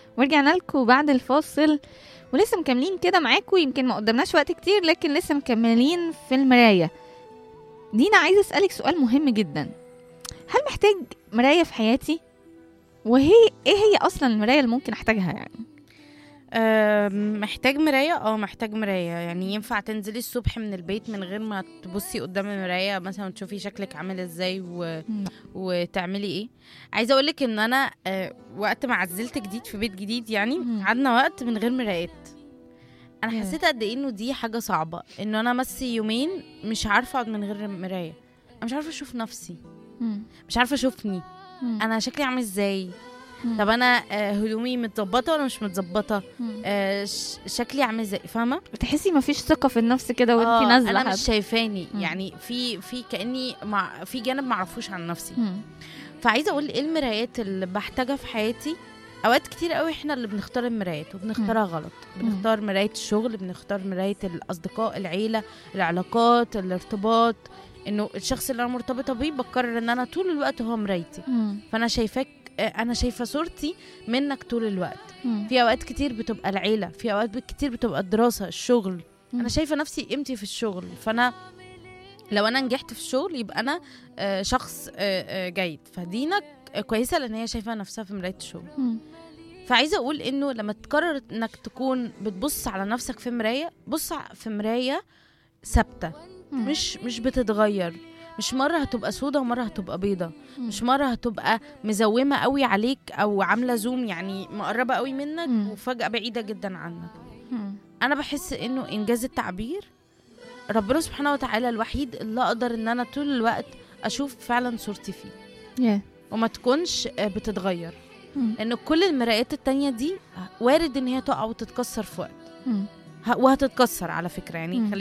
ورجعنا لكم بعد الفاصل ولسه مكملين كده معاكم يمكن ما قدمناش وقت كتير لكن لسه مكملين في المراية دينا عايزة أسألك سؤال مهم جدا هل محتاج مراية في حياتي وهي ايه هي اصلا المراية اللي ممكن احتاجها يعني آم، محتاج مراية اه محتاج مراية يعني ينفع تنزلي الصبح من البيت من غير ما تبصي قدام المراية مثلا تشوفي شكلك عامل ازاي و... وتعملي ايه عايزة اقولك ان انا آه، وقت ما عزلت جديد في بيت جديد يعني مم. قعدنا وقت من غير مرايات انا ياه. حسيت قد ايه انه دي حاجة صعبة انه انا بس يومين مش عارفة اقعد من غير مراية انا مش عارفة اشوف نفسي مم. مش عارفة اشوفني مم. انا شكلي عامل ازاي مم. طب انا آه، هدومي متظبطة ولا مش متظبطة مم. آه، ش- شكلي عامل ازاي فاهمه بتحسي مفيش ثقة في النفس كده وانت آه، نازلة انا حتى. مش شايفاني مم. يعني في في كاني مع في جانب معرفوش عن نفسي مم. فعايزه اقول ايه المرايات اللي بحتاجها في حياتي اوقات كتير قوي احنا اللي بنختار المرايات وبنختارها غلط بنختار مرايه الشغل بنختار مرايه الاصدقاء العيله العلاقات الارتباط انه الشخص اللي انا مرتبطه بيه بقرر ان انا طول الوقت هو مرايتي مم. فانا شايفاك آه، انا شايفه صورتي منك طول الوقت مم. في اوقات كتير بتبقى العيله في اوقات كتير بتبقى الدراسه الشغل مم. انا شايفه نفسي قيمتي في الشغل فانا لو انا نجحت في الشغل يبقى انا آه، شخص آه، آه، جيد فدينا ك- كويسه لان هي شايفه نفسها في مرايه الشغل مم. فعايزه اقول انه لما تقرر انك تكون بتبص على نفسك في مرايه بص ع- في مرايه ثابته مم. مش مش بتتغير مش مره هتبقى سودة ومره هتبقى بيضة مم. مش مره هتبقى مزومه قوي عليك او عامله زوم يعني مقربه قوي منك مم. وفجاه بعيده جدا عنك مم. انا بحس انه انجاز التعبير ربنا سبحانه وتعالى الوحيد اللي اقدر ان انا طول الوقت اشوف فعلا صورتي فيه ياه. وما تكونش آه، بتتغير مم. لان كل المرايات التانية دي وارد ان هي تقع وتتكسر في وقت مم. ه- وهتتكسر على فكرة يعني مم.